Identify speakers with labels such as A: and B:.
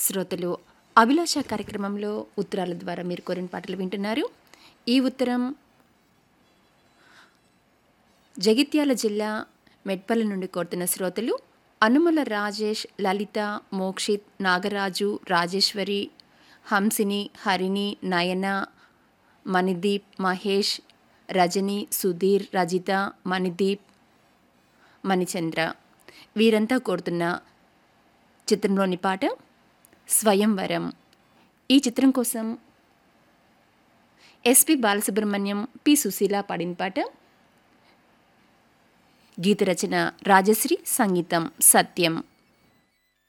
A: శ్రోతలు అభిలాష కార్యక్రమంలో ఉత్తరాల ద్వారా మీరు కోరిన పాటలు వింటున్నారు ఈ ఉత్తరం జగిత్యాల జిల్లా మెట్పల్లి నుండి కోరుతున్న శ్రోతలు అనుమల రాజేష్ లలిత మోక్షిత్ నాగరాజు రాజేశ్వరి హంసిని హరిణి నయన మణిదీప్ మహేష్ రజని సుధీర్ రజిత మణిదీప్ మణిచంద్ర వీరంతా కోరుతున్న చిత్రంలోని పాట స్వయంవరం ఈ చిత్రం కోసం ఎస్పి బాలసుబ్రహ్మణ్యం పి సుశీల పాడిన పాట గీత రచన రాజశ్రీ సంగీతం సత్యం